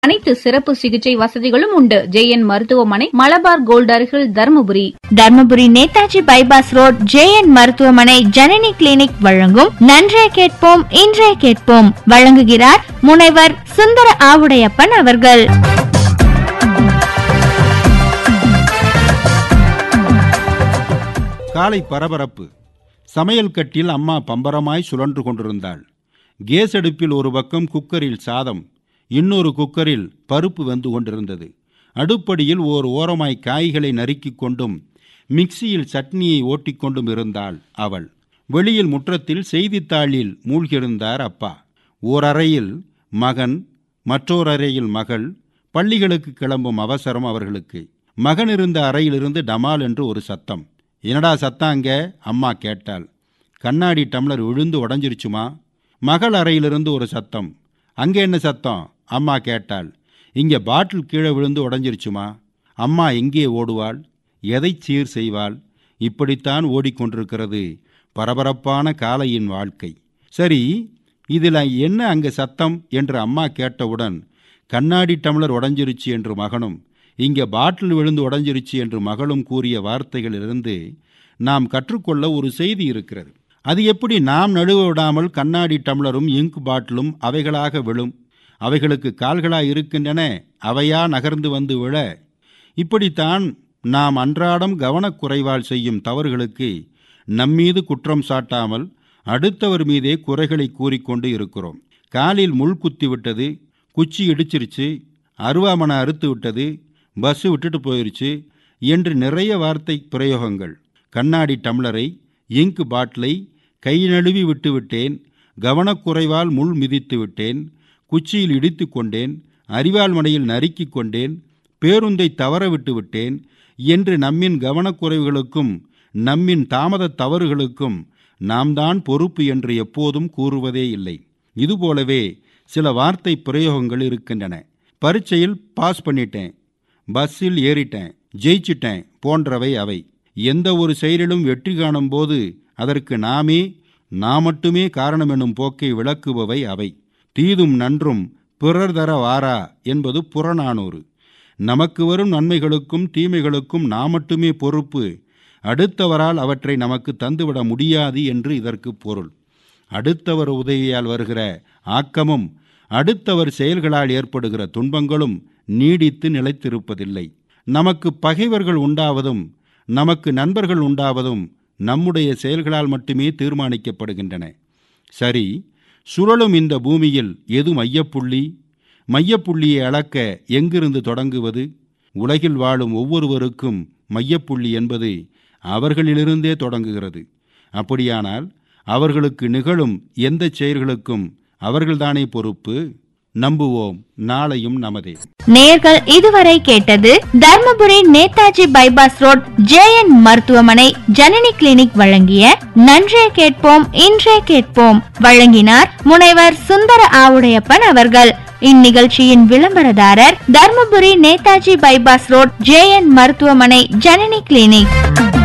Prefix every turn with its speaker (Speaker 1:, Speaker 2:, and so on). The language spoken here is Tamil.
Speaker 1: அனைத்து சிறப்பு சிகிச்சை வசதிகளும் உண்டு ஜேஎன் மருத்துவமனை மலபார் கோல்ட் அருகில் Dharmapuri
Speaker 2: Dharmapuri Netaji bypass road JN மருத்துவமனை ஜனனி கிளினிக் வழங்கும் நன்றே கேட்போம் இன்றே கேட்போம் வழங்குகிறார் முனைவர் சுந்தர ஆவுடையப்பன் அவர்கள்
Speaker 3: காலை பரபரப்பு சமையல் கட்டில் அம்மா பம்பரமாய் சுழன்று கொண்டிருந்தாள் கேஸ் அடுப்பில் ஒரு பக்கம் குக்கரில் சாதம் இன்னொரு குக்கரில் பருப்பு வெந்து கொண்டிருந்தது அடுப்படியில் ஓர் ஓரமாய் காய்களை நறுக்கிக் கொண்டும் மிக்சியில் சட்னியை ஓட்டிக்கொண்டும் இருந்தாள் அவள் வெளியில் முற்றத்தில் செய்தித்தாளில் மூழ்கியிருந்தார் அப்பா ஓர் அறையில் மகன் மற்றோர் அறையில் மகள் பள்ளிகளுக்கு கிளம்பும் அவசரம் அவர்களுக்கு மகன் இருந்த அறையிலிருந்து டமால் என்று ஒரு சத்தம் என்னடா சத்தம் அங்க அம்மா கேட்டாள் கண்ணாடி டம்ளர் விழுந்து உடஞ்சிருச்சுமா மகள் அறையிலிருந்து ஒரு சத்தம் அங்கே என்ன சத்தம் அம்மா கேட்டாள் இங்கே பாட்டில் கீழே விழுந்து உடஞ்சிருச்சுமா அம்மா எங்கே ஓடுவாள் எதை சீர் செய்வாள் இப்படித்தான் ஓடிக்கொண்டிருக்கிறது பரபரப்பான காலையின் வாழ்க்கை சரி இதில் என்ன அங்கே சத்தம் என்று அம்மா கேட்டவுடன் கண்ணாடி டம்ளர் உடஞ்சிருச்சு என்று மகனும் இங்கே பாட்டில் விழுந்து உடஞ்சிருச்சு என்று மகளும் கூறிய வார்த்தைகளிலிருந்து நாம் கற்றுக்கொள்ள ஒரு செய்தி இருக்கிறது அது எப்படி நாம் நழுவ விடாமல் கண்ணாடி டம்ளரும் இங்க் பாட்டிலும் அவைகளாக விழும் அவைகளுக்கு கால்களாய் இருக்கின்றன அவையா நகர்ந்து வந்து விழ இப்படித்தான் நாம் அன்றாடம் கவனக்குறைவால் செய்யும் தவறுகளுக்கு நம்மீது குற்றம் சாட்டாமல் அடுத்தவர் மீதே குறைகளை கூறிக்கொண்டு இருக்கிறோம் காலில் முள் குத்தி விட்டது குச்சி இடிச்சிருச்சு அருவாமனை அறுத்து விட்டது பஸ்ஸு விட்டுட்டு போயிருச்சு என்று நிறைய வார்த்தை பிரயோகங்கள் கண்ணாடி டம்ளரை இங்க் பாட்டிலை கை நழுவி விட்டு விட்டேன் கவனக்குறைவால் முள் மிதித்து விட்டேன் குச்சியில் இடித்து கொண்டேன் அறிவால் மனையில் நறுக்கிக் கொண்டேன் பேருந்தை தவற விட்டு விட்டேன் என்று நம்மின் கவனக்குறைவுகளுக்கும் நம்மின் தாமத தவறுகளுக்கும் நாம் தான் பொறுப்பு என்று எப்போதும் கூறுவதே இல்லை இதுபோலவே சில வார்த்தை பிரயோகங்கள் இருக்கின்றன பரீட்சையில் பாஸ் பண்ணிட்டேன் பஸ்ஸில் ஏறிட்டேன் ஜெயிச்சிட்டேன் போன்றவை அவை எந்த ஒரு செயலிலும் வெற்றி காணும் போது அதற்கு நாமே நான் மட்டுமே காரணம் என்னும் போக்கை விளக்குபவை அவை தீதும் நன்றும் பிறர் தர வாரா என்பது புறநானூறு நமக்கு வரும் நன்மைகளுக்கும் தீமைகளுக்கும் நாம் மட்டுமே பொறுப்பு அடுத்தவரால் அவற்றை நமக்கு தந்துவிட முடியாது என்று இதற்கு பொருள் அடுத்தவர் உதவியால் வருகிற ஆக்கமும் அடுத்தவர் செயல்களால் ஏற்படுகிற துன்பங்களும் நீடித்து நிலைத்திருப்பதில்லை நமக்கு பகைவர்கள் உண்டாவதும் நமக்கு நண்பர்கள் உண்டாவதும் நம்முடைய செயல்களால் மட்டுமே தீர்மானிக்கப்படுகின்றன சரி சுழலும் இந்த பூமியில் எது மையப்புள்ளி மையப்புள்ளியை அளக்க எங்கிருந்து தொடங்குவது உலகில் வாழும் ஒவ்வொருவருக்கும் மையப்புள்ளி என்பது அவர்களிலிருந்தே தொடங்குகிறது அப்படியானால் அவர்களுக்கு நிகழும் எந்த செயல்களுக்கும் அவர்கள்தானே பொறுப்பு நம்புவோம் நாளையும் நமதே
Speaker 2: நேர்கள் இதுவரை கேட்டது Dharmapuri Netaji bypass road JN மருத்துவமனை ஜனனி கிளினிக் வழங்கிய நன்றே கேட்போம் இன்றே கேட்போம் வழங்கினார் முனைவர் சுந்தர ஆவுடையப்பன் அவர்கள் இந்நிகழ்ச்சியின் விளம்பரதாரர் Dharmapuri Netaji bypass road JN மருத்துவமனை ஜனனி கிளினிக்